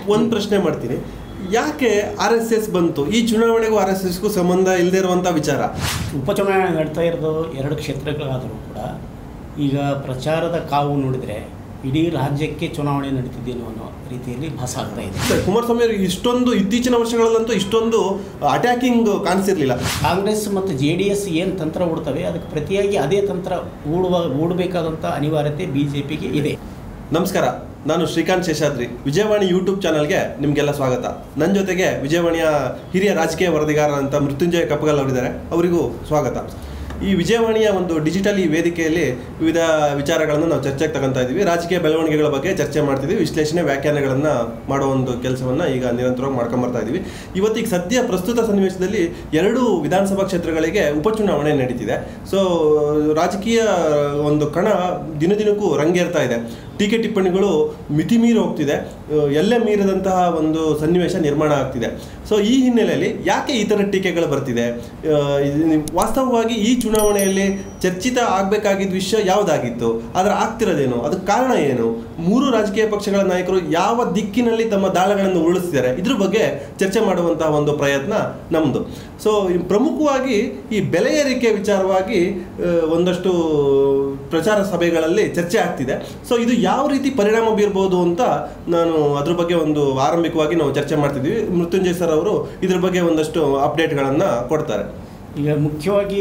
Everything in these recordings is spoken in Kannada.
ಒಂದು ಪ್ರಶ್ನೆ ಮಾಡ್ತೀನಿ ಯಾಕೆ ಆರ್ ಎಸ್ ಎಸ್ ಬಂತು ಈ ಚುನಾವಣೆಗೂ ಆರ್ ಎಸ್ ಎಸ್ಗೂ ಸಂಬಂಧ ಇಲ್ಲದೆ ಇರುವಂಥ ವಿಚಾರ ಉಪಚುನಾವಣೆ ನಡೀತಾ ಇರೋದು ಎರಡು ಕ್ಷೇತ್ರಗಳಾದರೂ ಕೂಡ ಈಗ ಪ್ರಚಾರದ ಕಾವು ನೋಡಿದರೆ ಇಡೀ ರಾಜ್ಯಕ್ಕೆ ಚುನಾವಣೆ ನಡೀತಿದ್ದೇನೋ ಅನ್ನೋ ರೀತಿಯಲ್ಲಿ ಭಾಸ ಆಗ್ತಾ ಇದೆ ಸರ್, ಕುಮಾರಸ್ವಾಮಿ ಅವರಿಗೆ ಇಷ್ಟೊಂದು ಇತ್ತೀಚಿನ ವರ್ಷಗಳಲ್ಲಂತೂ ಇಷ್ಟೊಂದು ಅಟ್ಯಾಕಿಂಗ್ ಕಾಣಿಸಿರ್ಲಿಲ್ಲ ಕಾಂಗ್ರೆಸ್ ಮತ್ತು ಜೆ ಡಿ ಎಸ್ ಏನು ತಂತ್ರ ಹೂಡ್ತವೆ ಅದಕ್ಕೆ ಪ್ರತಿಯಾಗಿ ಅದೇ ತಂತ್ರ ಹೂಡುವ ಹೂಡಬೇಕಾದಂಥ ಅನಿವಾರ್ಯತೆ ಬಿ ಜೆ ಪಿಗೆ ಇದೆ ನಮಸ್ಕಾರ ನಾನು ಶ್ರೀಕಾಂತ್ ಶೇಷಾದ್ರಿ ವಿಜಯವಾಣಿ ಯೂಟ್ಯೂಬ್ ಚಾನಲ್ಗೆ ನಿಮಗೆಲ್ಲ ಸ್ವಾಗತ ನನ್ನ ಜೊತೆಗೆ ವಿಜಯವಾಣಿಯ ಹಿರಿಯ ರಾಜಕೀಯ ವರದಿಗಾರ ಅಂತ ಮೃತ್ಯುಂಜಯ ಕಪ್ಪಗಲ್ ಅವರಿದ್ದಾರೆ ಅವರಿಗೂ ಸ್ವಾಗತ ಈ ವಿಜಯವಾಣಿಯ ಒಂದು ಡಿಜಿಟಲ್ ಈ ವೇದಿಕೆಯಲ್ಲಿ ವಿವಿಧ ವಿಚಾರಗಳನ್ನು ನಾವು ಚರ್ಚೆಗೆ ತಗೊಂತಾ ಇದ್ದೀವಿ ರಾಜಕೀಯ ಬೆಳವಣಿಗೆಗಳ ಬಗ್ಗೆ ಚರ್ಚೆ ಮಾಡ್ತಿದ್ದೀವಿ ವಿಶ್ಲೇಷಣೆ ವ್ಯಾಖ್ಯಾನಗಳನ್ನು ಮಾಡೋ ಒಂದು ಕೆಲಸವನ್ನು ಈಗ ನಿರಂತರವಾಗಿ ಮಾಡ್ಕೊಂಬರ್ತಾ ಇದ್ದೀವಿ ಇವತ್ತಿಗೆ ಸದ್ಯ ಪ್ರಸ್ತುತ ಸನ್ನಿವೇಶದಲ್ಲಿ ಎರಡು ವಿಧಾನಸಭಾ ಕ್ಷೇತ್ರಗಳಿಗೆ ಉಪಚುನಾವಣೆ ನಡೀತಿದೆ ಸೊ ರಾಜಕೀಯ ಒಂದು ಕಣ ದಿನ ದಿನಕ್ಕೂ ರಂಗೇರ್ತಾ ಇದೆ ಟೀಕೆ ಟಿಪ್ಪಣಿಗಳು ಮಿತಿ ಮೀರಿ ಹೋಗ್ತಿದೆ ಅಹ್, ಎಲ್ಲೇ ಮೀರಿದಂತಹ ಒಂದು ಸನ್ನಿವೇಶ ನಿರ್ಮಾಣ ಆಗ್ತಿದೆ ಸೊ ಈ ಹಿನ್ನೆಲೆಯಲ್ಲಿ ಯಾಕೆ ಈ ಥರ ಟೀಕೆಗಳು ಬರ್ತಿದೆ ಅಹ್, ಇದು ವಾಸ್ತವವಾಗಿ ಈ ಚುನಾವಣೆಯಲ್ಲಿ ಚರ್ಚಿತ ಆಗಬೇಕಾಗಿದ್ದ ವಿಷಯ ಯಾವುದಾಗಿತ್ತು ಆದರೆ ಆಗ್ತಿರೋದೇನು ಅದಕ್ಕೆ ಕಾರಣ ಏನು ಮೂರು ರಾಜಕೀಯ ಪಕ್ಷಗಳ ನಾಯಕರು ಯಾವ ದಿಕ್ಕಿನಲ್ಲಿ ತಮ್ಮ ದಾಳಗಳನ್ನು ಉರುಳಿಸ್ತಿದ್ದಾರೆ ಇದ್ರ ಬಗ್ಗೆ ಚರ್ಚೆ ಮಾಡುವಂತಹ ಒಂದು ಪ್ರಯತ್ನ ನಮ್ಮದು ಸೊ ಪ್ರಮುಖವಾಗಿ ಈ ಬೆಲೆ ಏರಿಕೆ ವಿಚಾರವಾಗಿ ಅಹ್, ಒಂದಷ್ಟು ಪ್ರಚಾರ ಸಭೆಗಳಲ್ಲಿ ಚರ್ಚೆ ಆಗ್ತಿದೆ ಸೊ ಇದು ಯಾವ ರೀತಿ ಪರಿಣಾಮ ಬೀರ್ಬೋದು ಅಂತ ನಾನು ಅದ್ರ ಬಗ್ಗೆ ಒಂದು ಆರಂಭಿಕವಾಗಿ ನಾವು ಚರ್ಚೆ ಮಾಡ್ತಿದ್ದೀವಿ ಮೃತ್ಯುಂಜಯ್ ಸರ್ ಅವರು ಇದ್ರ ಬಗ್ಗೆ ಒಂದಷ್ಟು ಅಪ್ಡೇಟ್ಗಳನ್ನು ಕೊಡ್ತಾರೆ ಈಗ ಮುಖ್ಯವಾಗಿ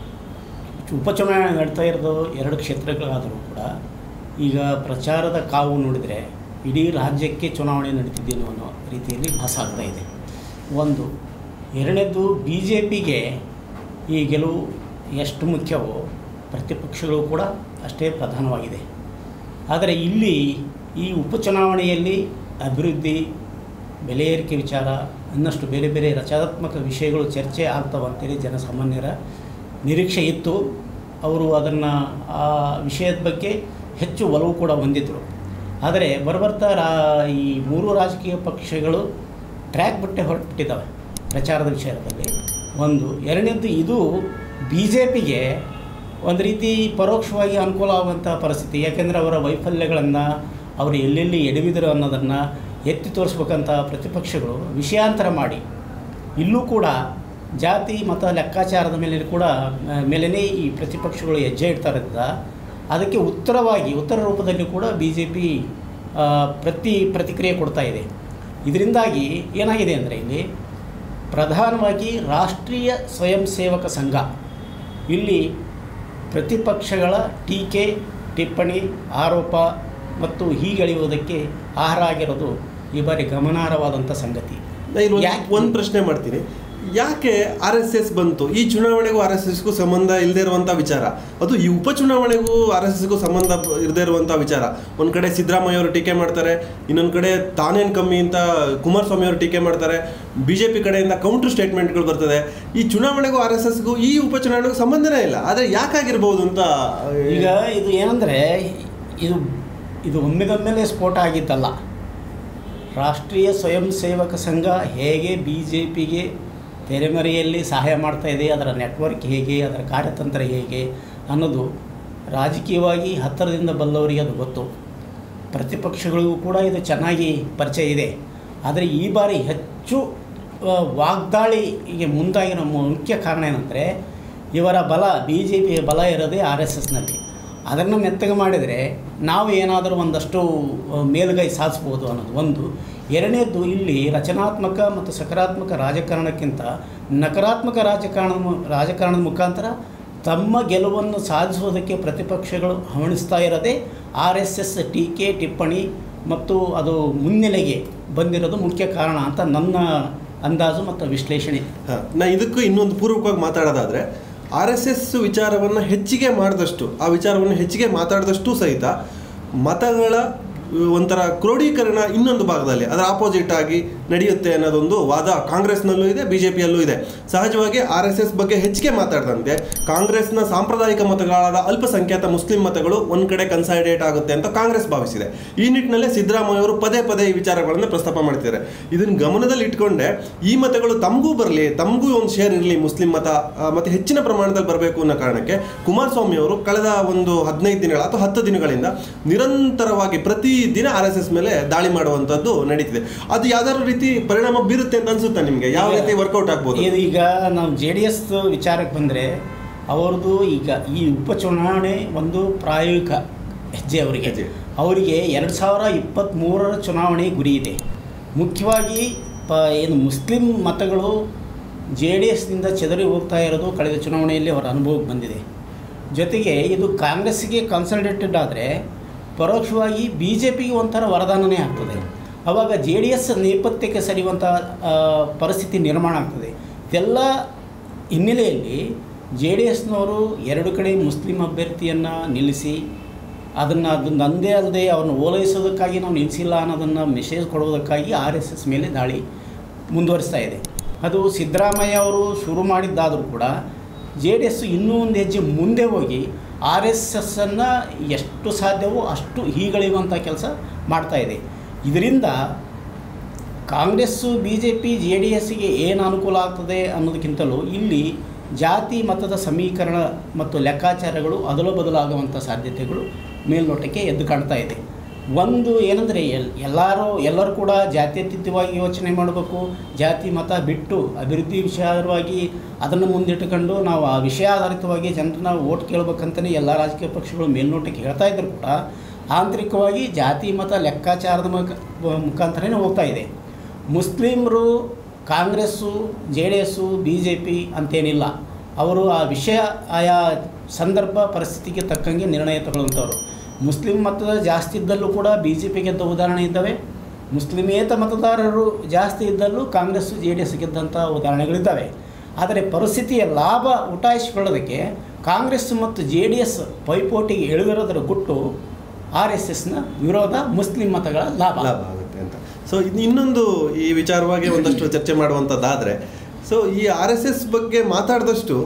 ಉಪಚುನಾವಣೆ ನಡೀತಾ ಇರೋದು ಎರಡು ಕ್ಷೇತ್ರಗಳಾದರೂ ಕೂಡ ಈಗ ಪ್ರಚಾರದ ಕಾವು ನೋಡಿದರೆ ಇಡೀ ರಾಜ್ಯಕ್ಕೆ ಚುನಾವಣೆ ನಡೀತಿದ್ದೇನೋ ಅನ್ನೋ ರೀತಿಯಲ್ಲಿ ಭಾಸ ಆಗ್ತಾ ಇದೆ ಒಂದು ಎರಡನೇದು ಬಿ ಜೆ ಪಿಗೆ ಈ ಗೆಲುವು ಎಷ್ಟು ಮುಖ್ಯವೋ ಪ್ರತಿಪಕ್ಷಗಳು ಕೂಡ ಅಷ್ಟೇ ಪ್ರಧಾನವಾಗಿದೆ ಆದರೆ ಇಲ್ಲಿ ಈ ಉಪಚುನಾವಣೆಯಲ್ಲಿ ಅಭಿವೃದ್ಧಿ ಬೆಲೆ ಏರಿಕೆ ವಿಚಾರ ಇನ್ನಷ್ಟು ಬೇರೆ ಬೇರೆ ರಚನಾತ್ಮಕ ವಿಷಯಗಳು ಚರ್ಚೆ ಆಗ್ತವಂತೇಳಿ ಜನಸಾಮಾನ್ಯರ ನಿರೀಕ್ಷೆ ಇತ್ತು ಅವರು ಅದನ್ನು ಆ ವಿಷಯದ ಬಗ್ಗೆ ಹೆಚ್ಚು ಒಲವು ಕೂಡ ಹೊಂದಿದ್ದರು ಆದರೆ ಬರಬರ್ತಾ ರಾ ಈ ಮೂರು ರಾಜಕೀಯ ಪಕ್ಷಗಳು ಟ್ರ್ಯಾಕ್ ಬಿಟ್ಟೆ ಹೊರಟ್ಬಿಟ್ಟಿದ್ದಾವೆ ಪ್ರಚಾರದ ವಿಷಯದಲ್ಲಿ ಒಂದು ಎರಡನೇದು ಇದು ಬಿ ಜೆ ಪಿಗೆ ಒಂದು ರೀತಿ ಪರೋಕ್ಷವಾಗಿ ಅನುಕೂಲ ಆಗುವಂಥ ಪರಿಸ್ಥಿತಿ ಯಾಕೆಂದರೆ ಅವರ ವೈಫಲ್ಯಗಳನ್ನು ಅವರು ಎಲ್ಲೆಲ್ಲಿ ಎಡವಿದರು ಅನ್ನೋದನ್ನು ಎತ್ತಿ ತೋರಿಸ್ಬೇಕಂತ ಪ್ರತಿಪಕ್ಷಗಳು ವಿಷಯಾಂತರ ಮಾಡಿ ಇಲ್ಲೂ ಕೂಡ ಜಾತಿ ಮತ ಲೆಕ್ಕಾಚಾರದ ಮೇಲೆ ಕೂಡ ಮೇಲೇ ಈ ಪ್ರತಿಪಕ್ಷಗಳು ಹೆಜ್ಜೆ ಇಡ್ತಾರಿಂದ ಅದಕ್ಕೆ ಉತ್ತರವಾಗಿ ಉತ್ತರ ರೂಪದಲ್ಲಿ ಕೂಡ ಬಿ ಜೆ ಪಿ ಪ್ರತಿ ಪ್ರತಿಕ್ರಿಯೆ ಕೊಡ್ತಾ ಇದೆ ಇದರಿಂದಾಗಿ ಏನಾಗಿದೆ ಅಂದರೆ ಇಲ್ಲಿ ಪ್ರಧಾನವಾಗಿ ರಾಷ್ಟ್ರೀಯ ಸ್ವಯಂ ಸೇವಕ ಸಂಘ ಇಲ್ಲಿ ಪ್ರತಿಪಕ್ಷಗಳ ಟೀಕೆ ಟಿಪ್ಪಣಿ ಆರೋಪ ಮತ್ತು ಹೀಗೆಳೆಯುವುದಕ್ಕೆ ಆಹಾರ ಆಗಿರೋದು ಈ ಬಾರಿ ಗಮನಾರ್ಹವಾದಂಥ ಸಂಗತಿ ಇಲ್ಲಿ ಯಾಕೆ- ಒಂದು ಪ್ರಶ್ನೆ ಮಾಡ್ತೀನಿ ಯಾಕೆ ಆರ್ ಎಸ್ ಎಸ್ ಬಂತು ಈ ಚುನಾವಣೆಗೂ ಆರ್ ಎಸ್ ಎಸ್ಗೂ ಸಂಬಂಧ ಇಲ್ಲದೆ ಇರುವಂಥ ವಿಚಾರ ಅದು ಈ ಉಪಚುನಾವಣೆಗೂ ಆರ್ ಎಸ್ ಎಸ್ಗೂ ಸಂಬಂಧ ಇಲ್ಲದೆ ಇರುವಂಥ ವಿಚಾರ ಒಂದು ಕಡೆ ಸಿದ್ದರಾಮಯ್ಯ ಅವರು ಟೀಕೆ ಮಾಡ್ತಾರೆ ಇನ್ನೊಂದು ಕಡೆ ತಾನೇನು ಕಮ್ಮಿ ಅಂತ ಕುಮಾರಸ್ವಾಮಿ ಅವರು ಟೀಕೆ ಮಾಡ್ತಾರೆ ಬಿ ಜೆ ಪಿ ಕಡೆಯಿಂದ ಕೌಂಟರ್ ಸ್ಟೇಟ್ಮೆಂಟ್ಗಳು ಬರ್ತದೆ ಈ ಚುನಾವಣೆಗೂ ಆರ್ ಎಸ್ ಎಸ್ಗೂ ಈ ಉಪಚುನಾವಣೆಗೂ ಸಂಬಂಧನೇ ಇಲ್ಲ ಆದರೆ ಯಾಕಾಗಿರ್ಬೋದು ಅಂತ ಈಗ ಇದು ಏನಂದರೆ ಇದು ಇದು ಒಮ್ಮೆದೊಮ್ಮೆಲೆ ಸ್ಫೋಟ ಆಗಿದ್ದಲ್ಲ ರಾಷ್ಟ್ರೀಯ ಸ್ವಯಂ ಸೇವಕ ಸಂಘ ಹೇಗೆ ಬಿ ಜೆ ಪಿಗೆ ತೆರೆಮರೆಯಲ್ಲಿ ಸಹಾಯ ಮಾಡ್ತಾ ಇದೆ ಅದರ ನೆಟ್ವರ್ಕ್ ಹೇಗೆ ಅದರ ಕಾರ್ಯತಂತ್ರ ಹೇಗೆ ಅನ್ನೋದು ರಾಜಕೀಯವಾಗಿ ಹತ್ತಿರದಿಂದ ಬಲ್ಲವರಿಗೆ ಅದು ಗೊತ್ತು ಪ್ರತಿಪಕ್ಷಗಳಿಗೂ ಕೂಡ ಇದು ಚೆನ್ನಾಗಿ ಪರಿಚಯ ಇದೆ ಆದರೆ ಈ ಬಾರಿ ಹೆಚ್ಚು ಆ, ವಾಗ್ದಾಳಿಗೆ ಮುಂದಾಗಿರೋ ಮುಖ್ಯ ಕಾರಣ ಏನಂದರೆ ಇವರ ಬಲ ಬಿ ಜೆ ಪಿಯ ಬಲ ಇರೋದೇ ಆರ್ ಎಸ್ ಎಸ್ನಲ್ಲಿ ಅದನ್ನು ಮೆತ್ತಗೆ ಮಾಡಿದರೆ ನಾವು ಏನಾದರೂ ಒಂದಷ್ಟು ಆ, ಮೇಲುಗೈ ಸಾಧಿಸ್ಬೋದು ಅನ್ನೋದು ಒಂದು ಎರಡನೇದ್ದು ಇಲ್ಲಿ ರಚನಾತ್ಮಕ ಮತ್ತು ಸಕಾರಾತ್ಮಕ ರಾಜಕಾರಣಕ್ಕಿಂತ ನಕಾರಾತ್ಮಕ ರಾಜಕಾರಣದ ಮು- ರಾಜಕಾರಣದ ಮುಖಾಂತರ ತಮ್ಮ ಗೆಲುವನ್ನು ಸಾಧಿಸುವುದಕ್ಕೆ ಪ್ರತಿಪಕ್ಷಗಳು ಹವಣಿಸ್ತಾ ಇರೋದೇ ಆರ್ ಎಸ್ ಎಸ್ ಟೀಕೆ ಟಿಪ್ಪಣಿ ಮತ್ತು ಅದು ಮುನ್ನೆಲೆಗೆ ಬಂದಿರೋದು ಮುಖ್ಯ ಕಾರಣ ಅಂತ ನನ್ನ ಅಂದಾಜು ಮತ್ತು ವಿಶ್ಲೇಷಣೆ ಹ, ನಾ ಇದಕ್ಕೂ ಇನ್ನೊಂದು ಪೂರ್ವಕವಾಗಿ ಮಾತಾಡೋದಾದ್ರೆ ಆರ್ ಎಸ್ ಎಸ್ ವಿಚಾರವನ್ನು ಹೆಚ್ಚಿಗೆ ಮಾಡಿದಷ್ಟು ಆ ವಿಚಾರವನ್ನು ಹೆಚ್ಚಿಗೆ ಮಾತಾಡಿದಷ್ಟು ಸಹಿತ ಮತಗಳ ಒಂಥರ ಕ್ರೋಢೀಕರಣ ಇನ್ನೊಂದು ಭಾಗದಲ್ಲಿ ಅದರ ಆಪೋಸಿಟ್ ಆಗಿ ನಡೆಯುತ್ತೆ ಅನ್ನೋದೊಂದು ವಾದ ಕಾಂಗ್ರೆಸ್ನಲ್ಲೂ ಇದೆ ಬಿ ಜೆ ಪಿಯಲ್ಲೂ ಇದೆ ಸಹಜವಾಗಿ ಆರ್ ಎಸ್ ಎಸ್ ಬಗ್ಗೆ ಹೆಚ್ಚಿಗೆ ಮಾತಾಡಿದಂತೆ ಕಾಂಗ್ರೆಸ್ನ ಸಾಂಪ್ರದಾಯಿಕ ಮತಗಳಾದ ಅಲ್ಪಸಂಖ್ಯಾತ ಮುಸ್ಲಿಂ ಮತಗಳು ಒಂದು ಕಡೆ ಕನ್ಸಾಲಿಡೇಟ್ ಆಗುತ್ತೆ ಅಂತ ಕಾಂಗ್ರೆಸ್ ಭಾವಿಸಿದೆ ಈ ನಿಟ್ಟಿನಲ್ಲೇ ಸಿದ್ದರಾಮಯ್ಯ ಅವರು ಪದೇ ಪದೇ ಈ ವಿಚಾರಗಳನ್ನು ಪ್ರಸ್ತಾಪ ಮಾಡ್ತಿದ್ದಾರೆ ಇದನ್ನು ಗಮನದಲ್ಲಿ ಇಟ್ಕೊಂಡೆ ಈ ಮತಗಳು ತಮಗೂ ಬರಲಿ ತಮಗೂ ಒಂದು ಶೇರ್ ಇರಲಿ ಮುಸ್ಲಿಂ ಮತ ಆ, ಮತ್ತೆ ಹೆಚ್ಚಿನ ಪ್ರಮಾಣದಲ್ಲಿ ಬರಬೇಕು ಅನ್ನೋ ಕಾರಣಕ್ಕೆ ಕುಮಾರಸ್ವಾಮಿ ಅವರು ಕಳೆದ ಒಂದು ಹದಿನೈದು ದಿನಗಳ ಅಥವಾ ಹತ್ತು ದಿನಗಳಿಂದ ನಿರಂತರವಾಗಿ ಪ್ರತಿ ಪ್ರತಿದಿನ ಆರ್ ಎಸ್ ಎಸ್ ಮೇಲೆ ದಾಳಿ ಮಾಡುವಂಥದ್ದು ನಡೀತಿದೆ ಅದು ಯಾವ್ದಾದ್ರು ರೀತಿ ಪರಿಣಾಮ ಬೀರುತ್ತೆ ಅಂತ ಅನ್ಸುತ್ತಾ ನಿಮಗೆ ಯಾವ ರೀತಿ ವರ್ಕೌಟ್ ಆಗ್ಬೋದು ಇದು ಈಗ ನಾವು ಜೆ ಡಿ ಎಸ್ ವಿಚಾರಕ್ಕೆ ಬಂದರೆ ಅವ್ರದ್ದು ಈಗ ಈ ಉಪಚುನಾವಣೆ ಒಂದು ಪ್ರಾಯೋಗಿಕ ಹೆಜ್ಜೆ ಅವರಿಗೆ ಹೆಜ್ಜೆ. ಅವರಿಗೆ ಎರಡು ಸಾವಿರ ಇಪ್ಪತ್ತ್ಮೂರರ ಚುನಾವಣೆ ಗುರಿ ಇದೆ ಮುಖ್ಯವಾಗಿ ಪ ಏನು ಮುಸ್ಲಿಂ ಮತಗಳು ಜೆ ಡಿ ಎಸ್ನಿಂದ ಚೆದರಿ ಹೋಗ್ತಾ ಇರೋದು ಕಳೆದ ಚುನಾವಣೆಯಲ್ಲಿ ಅವರ ಅನುಭವಕ್ಕೆ ಬಂದಿದೆ ಜೊತೆಗೆ ಇದು ಕಾಂಗ್ರೆಸ್ಸಿಗೆ ಕನ್ಸಲ್ಟೇಟೆಡ್ ಆದರೆ ಪರೋಕ್ಷವಾಗಿ ಬಿ ಜೆ ಪಿಗೆ ಒಂಥರ ವರದಾನನೇ ಆಗ್ತದೆ ಆವಾಗ ಜೆ ಡಿ ಎಸ್ ನೇಪಥ್ಯಕ್ಕೆ ಸರಿಯುವಂಥ ಆ, ಪರಿಸ್ಥಿತಿ ನಿರ್ಮಾಣ ಆಗ್ತದೆ ಇದೆಲ್ಲ ಹಿನ್ನೆಲೆಯಲ್ಲಿ ಜೆ ಡಿ ಎಸ್ನವರು ಎರಡು ಕಡೆ ಮುಸ್ಲಿಂ ಅಭ್ಯರ್ಥಿಯನ್ನು ನಿಲ್ಲಿಸಿ ಅದನ್ನು ಅದು ನಂದೇ ಅಲ್ಲದೆ ಅವನ್ನ ಓಲೈಸೋದಕ್ಕಾಗಿ ನಾವು ನಿಲ್ಲಿಸಿಲ್ಲ ಅನ್ನೋದನ್ನು ಮೆಸೇಜ್ ಕೊಡೋದಕ್ಕಾಗಿ ಆರ್ ಎಸ್ ಎಸ್ ಮೇಲೆ ದಾಳಿ ಮುಂದುವರಿಸ್ತಾ ಇದೆ ಅದು ಸಿದ್ದರಾಮಯ್ಯ ಅವರು ಶುರು ಮಾಡಿದ್ದಾದರೂ ಕೂಡ ಜೆ ಡಿ ಎಸ್ ಇನ್ನೂ ಒಂದು ಹೆಜ್ಜೆ ಮುಂದೆ ಹೋಗಿ ಆರ್ ಎಸ್ ಎಸ್ಸನ್ನು ಎಷ್ಟು ಸಾಧ್ಯವೋ ಅಷ್ಟು ಹೀಗಳೆಯುವಂಥ ಕೆಲಸ ಮಾಡ್ತಾ ಇದೆ ಇದರಿಂದ Congress B J P J D ಎಸ್ಸಿಗೆ ಏನು ಅನುಕೂಲ ಆಗ್ತದೆ ಅನ್ನೋದಕ್ಕಿಂತಲೂ ಇಲ್ಲಿ ಜಾತಿ ಮತದ ಸಮೀಕರಣ ಮತ್ತು ಲೆಕ್ಕಾಚಾರಗಳು ಅದಲು ಬದಲಾಗುವಂಥ ಸಾಧ್ಯತೆಗಳು ಮೇಲ್ನೋಟಕ್ಕೆ ಎದ್ದು ಕಾಣ್ತಾ ಇದೆ ಒಂದು ಏನಂದರೆ ಎಲ್ ಎಲ್ಲರೂ ಎಲ್ಲರೂ ಕೂಡ ಜಾತ್ಯತೀತವಾಗಿ ಯೋಚನೆ ಮಾಡಬೇಕು ಜಾತಿ ಮತ ಬಿಟ್ಟು ಅಭಿವೃದ್ಧಿ ವಿಚಾರವಾಗಿ ಅದನ್ನು ಮುಂದಿಟ್ಟುಕೊಂಡು ನಾವು ಆ ವಿಷಯ ಆಧಾರಿತವಾಗಿ ಜನರನ್ನ ಓಟ್ ಕೇಳಬೇಕಂತಲೇ ಎಲ್ಲ ರಾಜಕೀಯ ಪಕ್ಷಗಳು ಮೇಲ್ನೋಟಕ್ಕೆ ಹೇಳ್ತಾ ಇದ್ದರೂ ಕೂಡ ಆಂತರಿಕವಾಗಿ ಜಾತಿ ಮತ ಲೆಕ್ಕಾಚಾರದ ಮುಖ ಮುಖಾಂತರನೇ ಹೋಗ್ತಾ ಇದೆ ಮುಸ್ಲಿಮರು Congress J D S B J P ಅಂತೇನಿಲ್ಲ ಅವರು ಆ ವಿಷಯ ಆಯಾ ಸಂದರ್ಭ ಪರಿಸ್ಥಿತಿಗೆ ತಕ್ಕಂಗೆ ನಿರ್ಣಯ ತಗೊಳ್ಳುವಂಥವ್ರು ಮುಸ್ಲಿಂ ಮತದ ಜಾಸ್ತಿ ಇದ್ದಲ್ಲೂ ಕೂಡ ಬಿ ಜೆ ಪಿ ಗೆದ್ದ ಉದಾಹರಣೆ ಇದ್ದಾವೆ ಮುಸ್ಲಿಮೇತ ಮತದಾರರು ಜಾಸ್ತಿ ಇದ್ದಲ್ಲೂ ಕಾಂಗ್ರೆಸ್ಸು ಜೆ ಡಿ ಎಸ್ ಗೆದ್ದಂಥ ಉದಾಹರಣೆಗಳಿದ್ದಾವೆ ಆದರೆ ಪರಿಸ್ಥಿತಿಯ ಲಾಭ ಉಟಾಯಿಸಿಕೊಳ್ಳೋದಕ್ಕೆ ಕಾಂಗ್ರೆಸ್ ಮತ್ತು ಜೆ ಡಿ ಎಸ್ ಪೈಪೋಟಿಗೆ ಇಳಿದಿರೋದರ ಗುಟ್ಟು ಆರ್ ಎಸ್ ಎಸ್ನ ವಿರೋಧ ಮುಸ್ಲಿಂ ಮತಗಳ ಲಾಭ ಲಾಭ ಆಗುತ್ತೆ ಅಂತ ಸೊ ಇನ್ನೊಂದು ಈ ವಿಚಾರವಾಗಿ ಒಂದಷ್ಟು ಚರ್ಚೆ ಮಾಡುವಂಥದ್ದಾದರೆ ಸೊ ಈ ಆರ್ ಎಸ್ ಎಸ್ ಬಗ್ಗೆ ಮಾತಾಡಿದಷ್ಟು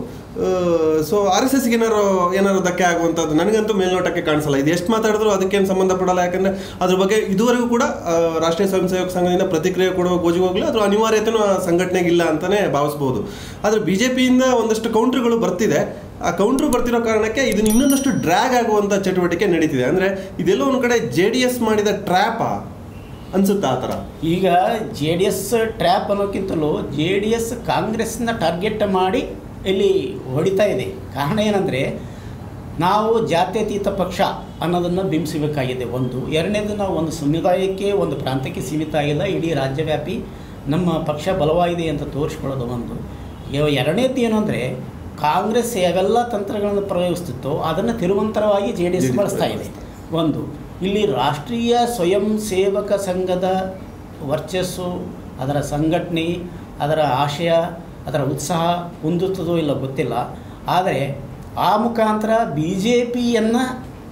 ಸೊ ಆರ್ ಎಸ್ ಎಸ್ಗೆ ಏನಾರು ಏನಾರು ಧಕ್ಕೆ ಆಗುವಂಥದ್ದು ನನಗಂತೂ ಮೇಲ್ನೋಟಕ್ಕೆ ಕಾಣಿಸಲ್ಲ ಇದು ಎಷ್ಟು ಮಾತಾಡಿದ್ರು ಅದಕ್ಕೇನು ಸಂಬಂಧಪಡಲ್ಲ ಯಾಕಂದರೆ ಅದ್ರ ಬಗ್ಗೆ ಇದುವರೆಗೂ ಕೂಡ ಆ, ರಾಷ್ಟ್ರೀಯ ಸ್ವಯಂ ಸೇವಕ ಸಂಘದಿಂದ ಪ್ರತಿಕ್ರಿಯೆ ಕೊಡುವ ಗೋಜಿಗೋಗ್ಲಿ ಅದ್ರ ಅನಿವಾರ್ಯತೆನೂ ಆ ಸಂಘಟನೆಗೆ ಇಲ್ಲ ಅಂತಲೇ ಭಾವಿಸ್ಬೋದು ಆದರೆ ಬಿ ಜೆ ಪಿಯಿಂದ ಒಂದಷ್ಟು ಕೌಂಟ್ರುಗಳು ಬರ್ತಿದೆ ಆ ಕೌಂಟ್ರು ಬರ್ತಿರೋ ಕಾರಣಕ್ಕೆ ಇದನ್ನ ಇನ್ನೊಂದಷ್ಟು ಡ್ರ್ಯಾಗ್ ಆಗುವಂಥ ಚಟುವಟಿಕೆ ನಡೀತಿದೆ ಅಂದರೆ ಇದೆಲ್ಲೋ ಒಂದು ಕಡೆ ಜೆ ಡಿ ಎಸ್ ಮಾಡಿದ ಟ್ರ್ಯಾಪಾ ಅನ್ಸುತ್ತಾ ಆ ಥರ ಈಗ ಜೆ ಡಿ ಎಸ್ ಟ್ರ್ಯಾಪ್ ಅನ್ನೋಕ್ಕಿಂತಲೂ ಜೆ ಡಿ ಎಸ್ ಕಾಂಗ್ರೆಸ್ನ ಟಾರ್ಗೆಟ್ ಮಾಡಿ ಇಲ್ಲಿ ಹೊಡಿತಾ ಇದೆ ಕಾರಣ ಏನಂದರೆ ನಾವು ಜಾತ್ಯತೀತ ಪಕ್ಷ ಅನ್ನೋದನ್ನು ಬಿಂಬಿಸಬೇಕಾಗಿದೆ ಒಂದು ಎರಡನೇದು ನಾವು ಒಂದು ಸಮುದಾಯಕ್ಕೆ ಒಂದು ಪ್ರಾಂತ್ಯಕ್ಕೆ ಸೀಮಿತ ಆಗಿಲ್ಲ ಇಡೀ ರಾಜ್ಯವ್ಯಾಪಿ ನಮ್ಮ ಪಕ್ಷ ಬಲವಾಗಿದೆ ಅಂತ ತೋರಿಸ್ಕೊಳ್ಳೋದು ಒಂದು ಇವ- ಎರಡನೇದು ಏನು ಅಂದರೆ ಕಾಂಗ್ರೆಸ್ ಯಾವೆಲ್ಲ ತಂತ್ರಗಳನ್ನು ಪ್ರಯೋಗಿಸ್ತಿತ್ತೋ ಅದನ್ನು ತಿರುವಂತರವಾಗಿ ಜೆ ಡಿ ಎಸ್ ಬಳಸ್ತಾ ಇದೆ ಒಂದು ಇಲ್ಲಿ ರಾಷ್ಟ್ರೀಯ ಸ್ವಯಂ ಸೇವಕ ಸಂಘದ ವರ್ಚಸ್ಸು ಅದರ ಸಂಘಟನೆ ಅದರ ಆಶಯ ಅದರ ಉತ್ಸಾಹ ಹೊಂದುತ್ತದೋ ಇಲ್ಲ ಗೊತ್ತಿಲ್ಲ ಆದರೆ ಆ ಮುಖಾಂತರ ಬಿ ಜೆ ಪಿಯನ್ನು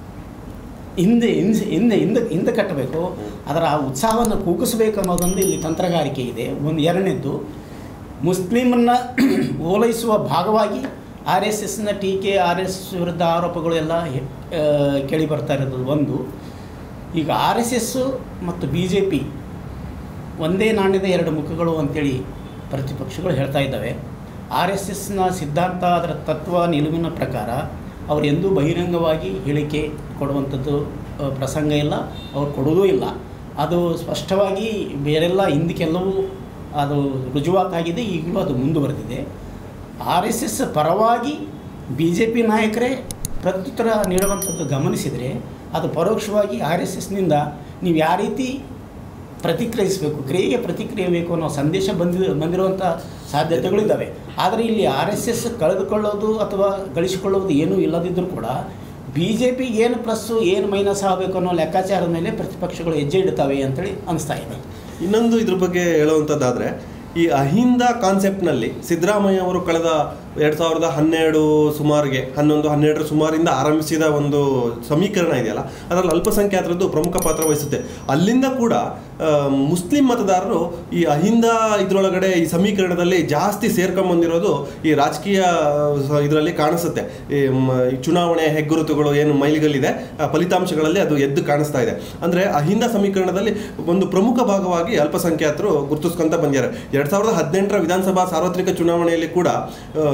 ಹಿಂದೆ ಹಿಂದೆ ಹಿಂದೆ ಹಿಂದೆ ಹಿಂದೆ ಕಟ್ಟಬೇಕು ಅದರ ಆ ಉತ್ಸಾಹವನ್ನು ಕುಗ್ಗಿಸಬೇಕು ಅನ್ನೋದೊಂದು ಇಲ್ಲಿ ತಂತ್ರಗಾರಿಕೆ ಇದೆ ಒಂದು ಎರಡನೇದ್ದು ಮುಸ್ಲಿಮನ್ನ ಓಲೈಸುವ ಭಾಗವಾಗಿ ಆರ್ ಎಸ್ ಎಸ್ನ ಟೀಕೆ ಆರ್ ಎಸ್ ಎಸ್ ವಿರುದ್ಧ ಆರೋಪಗಳು ಎಲ್ಲ ಹೆ- ಆ, ಕೇಳಿ ಬರ್ತಾ ಇರೋದು ಒಂದು ಈಗ ಆರ್ ಎಸ್ ಎಸ್ಸು ಮತ್ತು ಬಿ ಜೆ ಪಿ ಒಂದೇ ನಾಣ್ಯದ ಎರಡು ಮುಖಗಳು ಅಂತೇಳಿ ಪ್ರತಿಪಕ್ಷಗಳು ಹೇಳ್ತಾ ಇದ್ದಾವೆ ಆರ್ ಎಸ್ ಎಸ್ನ ಸಿದ್ಧಾಂತ ಅದರ ತತ್ವ ನಿಲುವಿನ ಪ್ರಕಾರ ಅವರು ಎಂದೂ ಬಹಿರಂಗವಾಗಿ ಹೇಳಿಕೆ ಕೊಡುವಂಥದ್ದು ಆ, ಪ್ರಸಂಗ ಇಲ್ಲ ಅವ್ರು ಕೊಡೋದೂ ಇಲ್ಲ ಅದು ಸ್ಪಷ್ಟವಾಗಿ ಬೇರೆಲ್ಲ ಹಿಂದಕ್ಕೆಲ್ಲವೂ ಅದು ರುಜುವಾತಾಗಿದೆ ಈಗಲೂ ಅದು ಮುಂದುವರೆದಿದೆ ಆರ್ ಎಸ್ ಎಸ್ ಪರವಾಗಿ ಬಿ ಜೆ ಪಿ ನಾಯಕರೇ ಪ್ರತ್ಯುತ್ತರ ನೀಡುವಂಥದ್ದು ಗಮನಿಸಿದರೆ ಅದು ಪರೋಕ್ಷವಾಗಿ ಆರ್ ಎಸ್ ಎಸ್ನಿಂದ ನೀವು ಯಾವ ರೀತಿ ಪ್ರತಿಕ್ರಿಯಿಸಬೇಕು ಕ್ರಿಯೆಗೆ ಪ್ರತಿಕ್ರಿಯಿಸಬೇಕು ಅನ್ನೋ ಸಂದೇಶ ಬಂದಿ ಬಂದಿರುವಂಥ ಸಾಧ್ಯತೆಗಳಿದ್ದಾವೆ ಆದರೆ ಇಲ್ಲಿ ಆರ್ ಎಸ್ ಎಸ್ ಕಳೆದುಕೊಳ್ಳೋದು ಅಥವಾ ಗಳಿಸಿಕೊಳ್ಳೋದು ಏನೂ ಇಲ್ಲದಿದ್ದರೂ ಕೂಡ ಬಿ ಜೆ ಪಿಗೆ ಏನು ಪ್ಲಸ್ಸು ಏನು ಮೈನಸ್ ಆಗಬೇಕು ಅನ್ನೋ ಲೆಕ್ಕಾಚಾರದ ಮೇಲೆ ಪ್ರತಿಪಕ್ಷಗಳು ಹೆಜ್ಜೆ ಇಡ್ತವೆ ಅಂತೇಳಿ ಅನಿಸ್ತಾ ಇದೆ ಇನ್ನೊಂದು ಇದ್ರ ಬಗ್ಗೆ ಹೇಳುವಂಥದ್ದಾದರೆ ಈ ಅಹಿಂದ ಕಾನ್ಸೆಪ್ಟ್ನಲ್ಲಿ ಸಿದ್ದರಾಮಯ್ಯ ಅವರು ಕಳೆದ ಎರಡು ಸಾವಿರದ ಹನ್ನೆರಡು ಸುಮಾರಿಗೆ ಹನ್ನೊಂದು ಹನ್ನೆರಡರ ಸುಮಾರಿಂದ ಆರಂಭಿಸಿದ ಒಂದು ಸಮೀಕರಣ ಇದೆಯಲ್ಲ ಅದರಲ್ಲಿ ಅಲ್ಪಸಂಖ್ಯಾತರದ್ದು ಪ್ರಮುಖ ಪಾತ್ರ ವಹಿಸುತ್ತೆ ಅಲ್ಲಿಂದ ಕೂಡ ಆ, ಮುಸ್ಲಿಂ ಮತದಾರರು ಈ ಅಹಿಂದ ಇದರೊಳಗಡೆ ಈ ಸಮೀಕರಣದಲ್ಲಿ ಜಾಸ್ತಿ ಸೇರ್ಕೊಂಬಂದಿರೋದು ಈ ರಾಜಕೀಯ ಇದರಲ್ಲಿ ಕಾಣಿಸುತ್ತೆ ಈ ಮ- ಈ ಚುನಾವಣೆ ಹೆಗ್ಗುರುತುಗಳು ಏನು ಮೈಲಿಗಲ್ಲಿದೆ ಆ ಫಲಿತಾಂಶಗಳಲ್ಲಿ ಅದು ಎದ್ದು ಕಾಣಿಸ್ತಾ ಇದೆ ಅಂದರೆ ಅಹಿಂದ ಸಮೀಕರಣದಲ್ಲಿ ಒಂದು ಪ್ರಮುಖ ಭಾಗವಾಗಿ ಅಲ್ಪಸಂಖ್ಯಾತರು ಗುರುತಿಸ್ಕೊಂತ ಬಂದಿದ್ದಾರೆ ಎರಡು ಸಾವಿರದ ಹದಿನೆಂಟರ ವಿಧಾನಸಭಾ ಸಾರ್ವತ್ರಿಕ ಚುನಾವಣೆಯಲ್ಲಿ ಕೂಡ ಆ,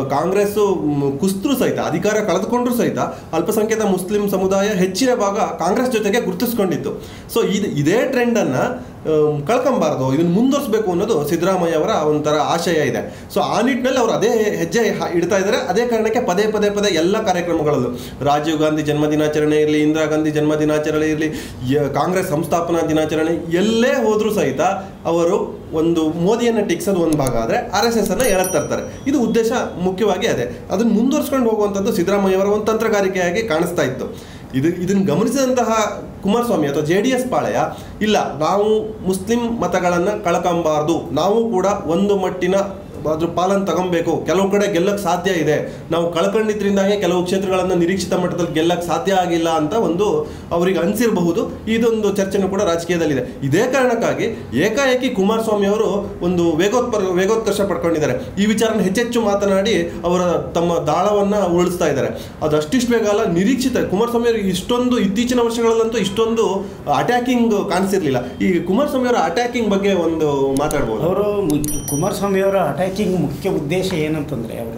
ಕಾಂಗ್ರೆಸ್ ಕುಸ್ತರು ಸಹಿತ ಅಧಿಕಾರ ಕಳೆದುಕೊಂಡ್ರು ಸಹಿತ ಅಲ್ಪಸಂಖ್ಯಾತ ಮುಸ್ಲಿಂ ಸಮುದಾಯ ಹೆಚ್ಚಿನ ಭಾಗ ಕಾಂಗ್ರೆಸ್ ಜೊತೆಗೆ ಗುರುತಿಸ್ಕೊಂಡಿತ್ತು ಸೊ ಇದು ಇದೇ ಟ್ರೆಂಡನ್ನು ಕಳ್ಕೊಂಬಾರ್ದು ಇದನ್ನು ಮುಂದುವರಿಸಬೇಕು ಅನ್ನೋದು ಸಿದ್ದರಾಮಯ್ಯ ಅವರ ಒಂಥರ ಆಶಯ ಇದೆ ಸೊ ಆ ನಿಟ್ಟಿನಲ್ಲಿ ಅವರು ಅದೇ ಹೆಜ್ಜೆ ಹ- ಇಡ್ತಾ ಇದ್ದಾರೆ ಅದೇ ಕಾರಣಕ್ಕೆ ಪದೇ ಪದೇ ಪದೇ ಎಲ್ಲ ಕಾರ್ಯಕ್ರಮಗಳಲ್ಲೂ ರಾಜೀವ್ ಗಾಂಧಿ ಜನ್ಮ ದಿನಾಚರಣೆ ಇರಲಿ ಇಂದಿರಾ ಗಾಂಧಿ ಜನ್ಮ ದಿನಾಚರಣೆ ಇರಲಿ ಕಾಂಗ್ರೆಸ್ ಸಂಸ್ಥಾಪನಾ ದಿನಾಚರಣೆ ಎಲ್ಲೇ ಹೋದರೂ ಸಹಿತ ಅವರು ಒಂದು ಮೋದಿಯನ್ನು ಟೀಕ್ಸೋದು ಒಂದು ಭಾಗ ಆದರೆ ಆರ್ ಎಸ್ ಎಸ್ ಅನ್ನು ಎಳತ್ ತರ್ತಾರೆ ಇದು ಉದ್ದೇಶ ಮುಖ್ಯವಾಗಿ ಅದೇ ಅದನ್ನು ಮುಂದುವರ್ಸ್ಕೊಂಡು ಹೋಗುವಂಥದ್ದು ಸಿದ್ದರಾಮಯ್ಯ ಅವರ ಒಂದು ತಂತ್ರಗಾರಿಕೆಯಾಗಿ ಕಾಣಿಸ್ತಾ ಇತ್ತು ಇದು ಇದನ್ನು ಗಮನಿಸಿದಂತಹ ಕುಮಾರಸ್ವಾಮಿ ಅಥವಾ ಜೆ ಡಿ ಎಸ್ ಪಾಳೆಯ ಇಲ್ಲ ನಾವು ಮುಸ್ಲಿಂ ಮತಗಳನ್ನು ಕಳ್ಕೊಂಬಾರ್ದು ನಾವು ಕೂಡ ಒಂದು ಮಟ್ಟಿನ ಅದ್ರ ಪಾಲನ್ನು ತಗೊಬೇಕು ಕೆಲವು ಕಡೆ ಗೆಲ್ಲಕ್ಕೆ ಸಾಧ್ಯ ಇದೆ ನಾವು ಕಳ್ಕೊಂಡಿದ್ರಿಂದಾಗೆ ಕೆಲವು ಕ್ಷೇತ್ರಗಳನ್ನು ನಿರೀಕ್ಷಿತ ಮಟ್ಟದಲ್ಲಿ ಗೆಲ್ಲಕ್ಕೆ ಸಾಧ್ಯ ಆಗಿಲ್ಲ ಅಂತ ಒಂದು ಅವರಿಗೆ ಅನಿಸಿರಬಹುದು ಇದೊಂದು ಚರ್ಚೆನೂ ಕೂಡ ರಾಜಕೀಯದಲ್ಲಿದೆ ಇದೇ ಕಾರಣಕ್ಕಾಗಿ ಏಕಾಏಕಿ ಕುಮಾರಸ್ವಾಮಿ ಅವರು ಒಂದು ವೇಗೋತ್ಪರ ವೇಗೋತ್ಕರ್ಷ ಪಡ್ಕೊಂಡಿದ್ದಾರೆ ಈ ವಿಚಾರನ ಹೆಚ್ಚೆಚ್ಚು ಮಾತನಾಡಿ ಅವರ ತಮ್ಮ ದಾಳವನ್ನು ಉಳಿಸ್ತಾ ಇದ್ದಾರೆ ಅದು ಅಷ್ಟಿಷ್ಟು ಬೇಗ ಅಲ್ಲ ನಿರೀಕ್ಷಿತ ಕುಮಾರಸ್ವಾಮಿ ಅವರಿಗೆ ಇಷ್ಟೊಂದು ಇತ್ತೀಚಿನ ವರ್ಷಗಳಲ್ಲಂತೂ ಇಷ್ಟೊಂದು ಅಟ್ಯಾಕಿಂಗ್ ಕಾಣಿಸಿರ್ಲಿಲ್ಲ ಈ ಕುಮಾರಸ್ವಾಮಿ ಅವರ ಅಟ್ಯಾಕಿಂಗ್ ಬಗ್ಗೆ ಒಂದು ಮಾತಾಡ್ಬೋದು ಅವರು ಕುಮಾರಸ್ವಾಮಿ ಅವರ ಅಟ್ಯಾಕಿಂಗ್ ಮುಖ್ಯ ಉದ್ದೇಶ ಏನಂತಂದರೆ ಅವರು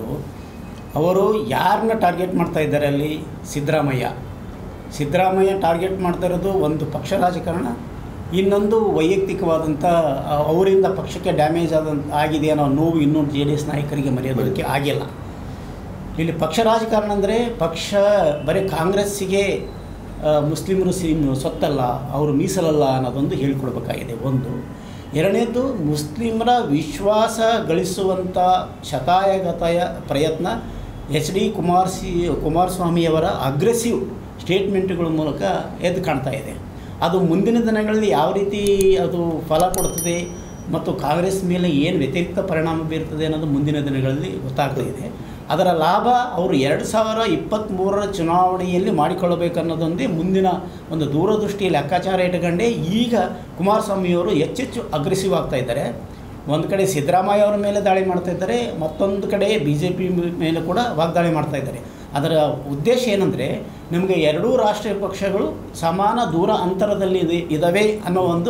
ಅವರು ಯಾರನ್ನ ಟಾರ್ಗೆಟ್ ಮಾಡ್ತಾ ಇದ್ದಾರೆ ಅಲ್ಲಿ ಸಿದ್ದರಾಮಯ್ಯ ಸಿದ್ದರಾಮಯ್ಯ ಟಾರ್ಗೆಟ್ ಮಾಡ್ತಾ ಇರೋದು ಒಂದು ಪಕ್ಷ ರಾಜಕಾರಣ ಇನ್ನೊಂದು ವೈಯಕ್ತಿಕವಾದಂಥ ಆ, ಅವರಿಂದ ಪಕ್ಷಕ್ಕೆ ಡ್ಯಾಮೇಜ್ ಆದಂಥ ಆಗಿದೆ ಅನ್ನೋ ನೋವು ಇನ್ನೂ ಜೆ ಡಿ ಎಸ್ ನಾಯಕರಿಗೆ ಮರೆಯೋದಕ್ಕೆ ಆಗಿಲ್ಲ ಇಲ್ಲಿ ಪಕ್ಷ ರಾಜಕಾರಣ ಅಂದರೆ ಪಕ್ಷ ಬರೀ ಕಾಂಗ್ರೆಸ್ಸಿಗೆ ಆ, ಮುಸ್ಲಿಮರು ಸಿ ಸೊತ್ತಲ್ಲ ಅವರು ಮೀಸಲಲ್ಲ ಅನ್ನೋದೊಂದು ಹೇಳ್ಕೊಡ್ಬೇಕಾಗಿದೆ ಒಂದು ಎರಡನೇದು ಮುಸ್ಲಿಮರ ವಿಶ್ವಾಸ ಗಳಿಸುವಂಥ ಶತಾಯಗತಾಯ ಪ್ರಯತ್ನ ಎಚ್ ಡಿ ಕುಮಾರಸಿ ಕುಮಾರಸ್ವಾಮಿಯವರ ಅಗ್ರೆಸಿವ್ ಸ್ಟೇಟ್ಮೆಂಟ್ಗಳ ಮೂಲಕ ಎದ್ದು ಕಾಣ್ತಾ ಇದೆ ಅದು ಮುಂದಿನ ದಿನಗಳಲ್ಲಿ ಯಾವ ರೀತಿ ಅದು ಫಲ ಕೊಡ್ತದೆ ಮತ್ತು ಕಾಂಗ್ರೆಸ್ ಮೇಲೆ ಏನು ವ್ಯತಿರಿಕ್ತ ಪರಿಣಾಮ ಬೀರ್ತದೆ ಅನ್ನೋದು ಮುಂದಿನ ದಿನಗಳಲ್ಲಿ ಗೊತ್ತಾಗ್ತಾ ಇದೆ ಅದರ ಲಾಭ ಅವರು ಎರಡು ಸಾವಿರ ಇಪ್ಪತ್ತ್ಮೂರರ ಚುನಾವಣೆಯಲ್ಲಿ ಮಾಡಿಕೊಳ್ಳಬೇಕನ್ನೋದೊಂದೇ ಮುಂದಿನ ಒಂದು ದೂರದೃಷ್ಟಿ ಲೆಕ್ಕಾಚಾರ ಇಟ್ಕೊಂಡೇ ಈಗ ಕುಮಾರಸ್ವಾಮಿಯವರು ಹೆಚ್ಚೆಚ್ಚು ಅಗ್ರೆಸಿವ್ ಆಗ್ತಾ ಇದ್ದಾರೆ ಒಂದು ಕಡೆ ಸಿದ್ದರಾಮಯ್ಯ ಅವರ ಮೇಲೆ ದಾಳಿ ಮಾಡ್ತಾ ಇದ್ದಾರೆ ಮತ್ತೊಂದು ಕಡೆ ಬಿ ಜೆ ಪಿ ಮೇಲೆ ಕೂಡ ವಾಗ್ದಾಳಿ ಮಾಡ್ತಾ ಇದ್ದಾರೆ ಅದರ ಉದ್ದೇಶ ಏನಂದರೆ ನಮಗೆ ಎರಡೂ ರಾಷ್ಟ್ರೀಯ ಪಕ್ಷಗಳು ಸಮಾನ ದೂರ ಅಂತರದಲ್ಲಿ ಇದೆ ಇದ್ದಾವೆ ಅನ್ನೋ ಒಂದು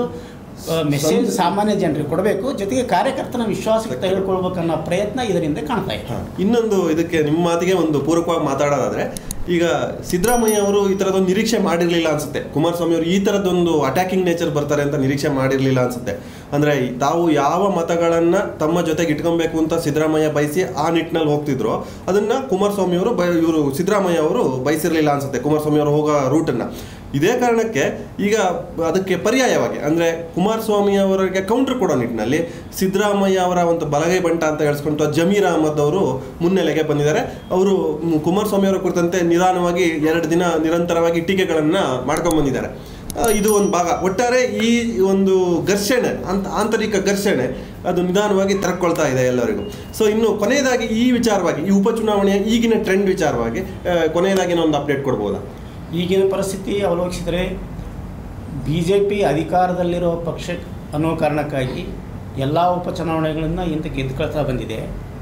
ಮೆಸೇಜ್ ಸಾಮಾನ್ಯ ಜನರಿಗೆ ಕೊಡಬೇಕು ಜೊತೆಗೆ ಕಾರ್ಯಕರ್ತನ ವಿಶ್ವಾಸಕ್ಕೆ ತೆಗೆದುಕೊಳ್ಬೇಕನ್ನೋ ಪ್ರಯತ್ನ ಇದರಿಂದ ಕಾಣ್ತಾ ಇದೆ ಹಾ. ಇನ್ನೊಂದು ಇದಕ್ಕೆ ನಿಮ್ಮ ಮಾತಿಗೆ ಒಂದು ಪೂರಕವಾಗಿ ಮಾತಾಡೋದಾದ್ರೆ ಈಗ ಸಿದ್ದರಾಮಯ್ಯ ಅವರು ಈ ಥರದೊಂದು ನಿರೀಕ್ಷೆ ಮಾಡಿರಲಿಲ್ಲ ಅನ್ಸುತ್ತೆ ಕುಮಾರಸ್ವಾಮಿ ಅವರು ಈ ಥರದೊಂದು ಅಟ್ಯಾಕಿಂಗ್ ನೇಚರ್ ಬರ್ತಾರೆ ಅಂತ ನಿರೀಕ್ಷೆ ಮಾಡಿರಲಿಲ್ಲ ಅನ್ಸುತ್ತೆ ಅಂದರೆ ತಾವು ಯಾವ ಮತಗಳನ್ನು ತಮ್ಮ ಜೊತೆಗೆ ಇಟ್ಕೊಬೇಕು ಅಂತ ಸಿದ್ದರಾಮಯ್ಯ ಬಯಸಿ ಆ ನಿಟ್ಟಿನಲ್ಲಿ ಹೋಗ್ತಿದ್ರು ಅದನ್ನು ಕುಮಾರಸ್ವಾಮಿ ಅವರು ಬಯ ಇವರು ಸಿದ್ದರಾಮಯ್ಯ ಅವರು ಬಯಸಿರಲಿಲ್ಲ ಅನ್ಸುತ್ತೆ ಕುಮಾರಸ್ವಾಮಿ ಅವರು ಹೋಗೋ ರೂಟನ್ನು ಇದೇ ಕಾರಣಕ್ಕೆ ಈಗ ಅದಕ್ಕೆ ಪರ್ಯಾಯವಾಗಿ ಅಂದರೆ ಕುಮಾರಸ್ವಾಮಿ ಅವರಿಗೆ ಕೌಂಟರ್ ಕೊಡೋ ನಿಟ್ಟಿನಲ್ಲಿ ಸಿದ್ದರಾಮಯ್ಯ ಅವರ ಒಂದು ಬಲಗೈ ಬಂಟ ಅಂತ ಹೇಳಿಸ್ಕೊಂಡು ಜಮೀರ್ ಅಹಮದ್ ಅವರು ಮುನ್ನೆಲೆಗೆ ಬಂದಿದ್ದಾರೆ ಅವರು ಮ್, ಕುಮಾರಸ್ವಾಮಿ ಅವರ ಕುರಿತಂತೆ ನಿಧಾನವಾಗಿ ಎರಡು ದಿನ ನಿರಂತರವಾಗಿ ಟೀಕೆಗಳನ್ನು ಮಾಡ್ಕೊಂಡು ಬಂದಿದ್ದಾರೆ ಆ, ಇದು ಒಂದು ಭಾಗ ಒಟ್ಟಾರೆ ಈ ಒಂದು ಘರ್ಷಣೆ ಅಂತ ಆಂತರಿಕ ಘರ್ಷಣೆ ಅದು ನಿಧಾನವಾಗಿ ತೆರಕೊಳ್ತಾ ಇದೆ ಎಲ್ಲರಿಗೂ ಸೊ ಇನ್ನು ಕೊನೆಯದಾಗಿ ಈ ವಿಚಾರವಾಗಿ ಈ ಉಪಚುನಾವಣೆಯ ಈಗಿನ ಟ್ರೆಂಡ್ ವಿಚಾರವಾಗಿ ಆ, ಕೊನೆಯದಾಗಿ ಒಂದು ಅಪ್ಡೇಟ್ ಕೊಡ್ಬೋದಾ ಈಗಿನ ಪರಿಸ್ಥಿತಿ ಅವಲೋಕಿಸಿದರೆ ಬಿ ಜೆ ಪಿ ಅಧಿಕಾರದಲ್ಲಿರೋ ಪಕ್ಷ ಅನ್ನೋ ಕಾರಣಕ್ಕಾಗಿ ಎಲ್ಲ ಉಪಚುನಾವಣೆಗಳನ್ನು ಇಂತ ಗೆದ್ದುಕೊಳ್ತಾ ಬಂದಿದೆ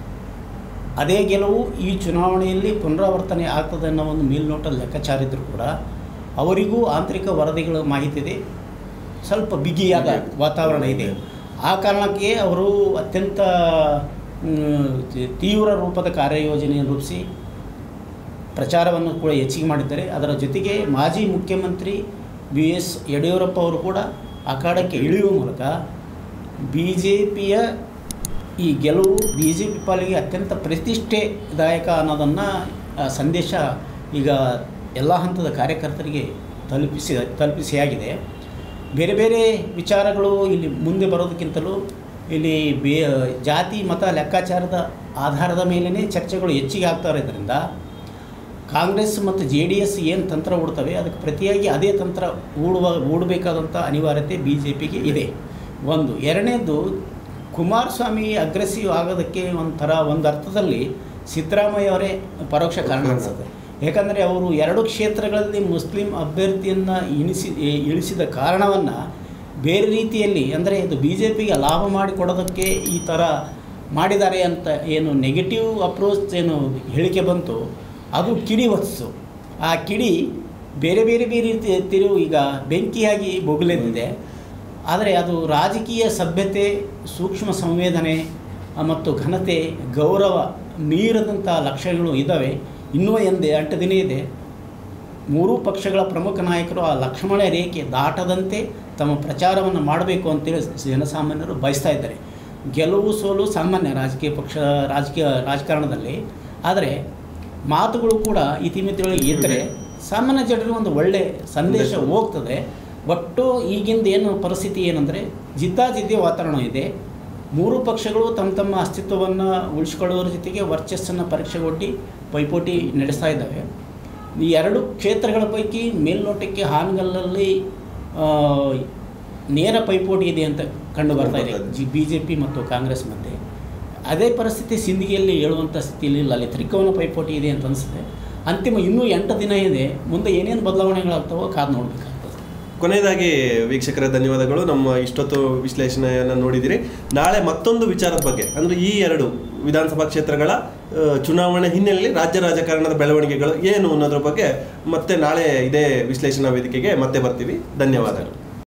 ಅದೇ ಗೆಲುವು ಈ ಚುನಾವಣೆಯಲ್ಲಿ ಪುನರಾವರ್ತನೆ ಆಗ್ತದೆ ಅನ್ನೋ ಒಂದು ಮೇಲ್ನೋಟ ಲೆಕ್ಕಾಚಾರ ಇದ್ದರೂ ಕೂಡ ಅವರಿಗೂ ಆಂತರಿಕ ವರದಿಗಳ ಮಾಹಿತಿ ಇದೆ ಸ್ವಲ್ಪ ಬಿಗಿಯಾದ ವಾತಾವರಣ ಇದೆ ಆ ಕಾರಣಕ್ಕೆ ಅವರು ಅತ್ಯಂತ ಮ್, ತೀವ್ರ ರೂಪದ ಕಾರ್ಯಯೋಜನೆಯನ್ನು ರೂಪಿಸಿ ಪ್ರಚಾರವನ್ನು ಕೂಡ ಹೆಚ್ಚಿಗೆ ಮಾಡಿದ್ದಾರೆ ಅದರ ಜೊತೆಗೆ ಮಾಜಿ ಮುಖ್ಯಮಂತ್ರಿ ಬಿ ಎಸ್ ಯಡಿಯೂರಪ್ಪ ಅವರು ಕೂಡ ಅಖಾಡಕ್ಕೆ ಇಳಿಯುವ ಮೂಲಕ ಬಿ ಜೆ ಪಿಯ ಈ ಗೆಲುವು ಬಿ ಜೆ ಪಿ ಪಾಲಿಗೆ ಅತ್ಯಂತ ಪ್ರತಿಷ್ಠೆದಾಯಕ ಅನ್ನೋದನ್ನು ಆ, ಸಂದೇಶ ಈಗ ಎಲ್ಲ ಹಂತದ ಕಾರ್ಯಕರ್ತರಿಗೆ ತಲುಪಿಸಿ ತಲುಪಿಸಿಯಾಗಿದೆ ಬೇರೆ ಬೇರೆ ವಿಚಾರಗಳು ಇಲ್ಲಿ ಮುಂದೆ ಬರೋದಕ್ಕಿಂತಲೂ ಇಲ್ಲಿ ಬೇ ಜಾತಿ ಮತ ಲೆಕ್ಕಾಚಾರದ ಆಧಾರದ ಮೇಲೇ ಚರ್ಚೆಗಳು ಹೆಚ್ಚಿಗೆ ಆಗ್ತಾ ಇರೋದ್ರಿಂದ ಕಾಂಗ್ರೆಸ್ ಮತ್ತು ಜೆ ಡಿ ಎಸ್ ಏನು ತಂತ್ರ ಹೂಡ್ತವೆ ಅದಕ್ಕೆ ಪ್ರತಿಯಾಗಿ ಅದೇ ತಂತ್ರ ಹೂಡುವ ಹೂಡಬೇಕಾದಂಥ ಅನಿವಾರ್ಯತೆ ಬಿ ಜೆ ಪಿಗೆ ಇದೆ ಒಂದು ಎರಡನೇದು ಕುಮಾರಸ್ವಾಮಿ ಅಗ್ರೆಸಿವ್ ಆಗೋದಕ್ಕೆ ಒಂಥರ ಒಂದು ಅರ್ಥದಲ್ಲಿ ಸಿದ್ದರಾಮಯ್ಯ ಅವರೇ ಪರೋಕ್ಷ ಕಾರಣ ಅನಿಸುತ್ತೆ ಯಾಕಂದರೆ ಅವರು ಎರಡು ಕ್ಷೇತ್ರಗಳಲ್ಲಿ ಮುಸ್ಲಿಂ ಅಭ್ಯರ್ಥಿಯನ್ನು ಇಣಿಸಿ ಇಳಿಸಿದ ಕಾರಣವನ್ನು ಬೇರೆ ರೀತಿಯಲ್ಲಿ ಅಂದರೆ ಇದು ಬಿ ಜೆ ಪಿಗೆ ಲಾಭ ಮಾಡಿಕೊಡೋದಕ್ಕೆ ಈ ಥರ ಮಾಡಿದ್ದಾರೆ ಅಂತ ಏನು ನೆಗೆಟಿವ್ ಅಪ್ರೋಚ್ ಏನು ಹೇಳಿಕೆ ಬಂತು ಅದು ಕಿಡಿ ಹೊತ್ತಿತು ಆ ಕಿಡಿ ಬೇರೆ ಬೇರೆ ಬೇರೆ ರೀತಿ ತಿರುವು ಈಗ ಬೆಂಕಿಯಾಗಿ ಬೊಗಲೆದ್ದಿದೆ ಆದರೆ ಅದು ರಾಜಕೀಯ ಸಭ್ಯತೆ ಸೂಕ್ಷ್ಮ ಸಂವೇದನೆ ಆ, ಮತ್ತು ಘನತೆ ಗೌರವ ಮೀರದಂಥ ಲಕ್ಷ್ಯಗಳು ಇದ್ದಾವೆ ಇನ್ನೂ ಎಂದೇ ಎಂಟು ದಿನ ಇದೆ ಮೂರೂ ಪಕ್ಷಗಳ ಪ್ರಮುಖ ನಾಯಕರು ಆ ಲಕ್ಷ್ಮಣ ರೇಖೆ ದಾಟದಂತೆ ತಮ್ಮ ಪ್ರಚಾರವನ್ನು ಮಾಡಬೇಕು ಅಂತೇಳಿ ಜನಸಾಮಾನ್ಯರು ಬಯಸ್ತಾ ಇದ್ದಾರೆ ಗೆಲುವು ಸೋಲು ಸಾಮಾನ್ಯ ರಾಜಕೀಯ ಪಕ್ಷ ರಾಜಕೀಯ ರಾಜಕಾರಣದಲ್ಲಿ ಆದರೆ ಮಾತುಗಳು ಕೂಡ ಇತಿಮಿತಿಗಳಿಗೆ ಇದ್ದರೆ ಸಾಮಾನ್ಯ ಜನರಿಗೆ ಒಂದು ಒಳ್ಳೆ ಸಂದೇಶ ಸಂದೇಶ. ಹೋಗ್ತದೆ ಒಟ್ಟು ಈಗಿಂದ ಏನು ಪರಿಸ್ಥಿತಿ ಏನಂದರೆ ಜಿದ್ದಾಜಿದ್ದಿ ವಾತಾವರಣ ಇದೆ ಮೂರು ಪಕ್ಷಗಳು ತಮ್ಮ ತಮ್ಮ ಅಸ್ತಿತ್ವವನ್ನು ಉಳಿಸ್ಕೊಳ್ಳೋದ್ರ ಜೊತೆಗೆ ವರ್ಚಸ್ಸನ್ನು ಪರೀಕ್ಷೆಗೊಡ್ಡಿ ಪೈಪೋಟಿ ನಡೆಸ್ತಾ ಇದ್ದಾವೆ ಈ ಎರಡು ಕ್ಷೇತ್ರಗಳ ಪೈಕಿ ಮೇಲ್ನೋಟಕ್ಕೆ ಹಾನಗಲ್ಲಲ್ಲಿ ಆ, ನೇರ ಪೈಪೋಟಿ ಇದೆ ಅಂತ ಕಂಡು ಬರ್ತಾ ಇದೆ ಬರ್ತಾ ಇದೆ. ಜಿ ಬಿ ಜೆ ಪಿ ಮತ್ತು ಕಾಂಗ್ರೆಸ್ ಮಧ್ಯೆ ಅದೇ ಪರಿಸ್ಥಿತಿ ಸಿಂದಗಿಯಲ್ಲಿ ಹೇಳುವಂಥ ಸ್ಥಿತಿಯಲ್ಲಿ ಇಲ್ಲ ಅಲ್ಲಿ ತ್ರಿಕೋನ ಪೈಪೋಟಿ ಇದೆ ಅಂತ ಅನಿಸುತ್ತೆ ಅಂತಿಮ ಇನ್ನೂ ಎಂಟು ದಿನ ಇದೆ ಮುಂದೆ ಏನೇನು ಬದಲಾವಣೆಗಳಾಗ್ತಾವೋ ಕಾದು ನೋಡಬೇಕಾಗ್ತದೆ ಕೊನೆಯದಾಗಿ ವೀಕ್ಷಕರ ಧನ್ಯವಾದಗಳು ನಮ್ಮ ಇಷ್ಟೊತ್ತು ವಿಶ್ಲೇಷಣೆಯನ್ನು ನೋಡಿದಿರಿ ನಾಳೆ ಮತ್ತೊಂದು ವಿಚಾರದ ಬಗ್ಗೆ ಅಂದರೆ ಈ ಎರಡು ವಿಧಾನಸಭಾ ಕ್ಷೇತ್ರಗಳ ಆ, ಚುನಾವಣೆ ಹಿನ್ನೆಲೆಯಲ್ಲಿ ರಾಜ್ಯ ರಾಜಕಾರಣದ ಬೆಳವಣಿಗೆಗಳು ಏನು ಅನ್ನೋದ್ರ ಬಗ್ಗೆ ಮತ್ತೆ ನಾಳೆ ಇದೇ ವಿಶ್ಲೇಷಣಾ ವೇದಿಕೆಗೆ ಮತ್ತೆ ಬರ್ತೀವಿ ಧನ್ಯವಾದಗಳು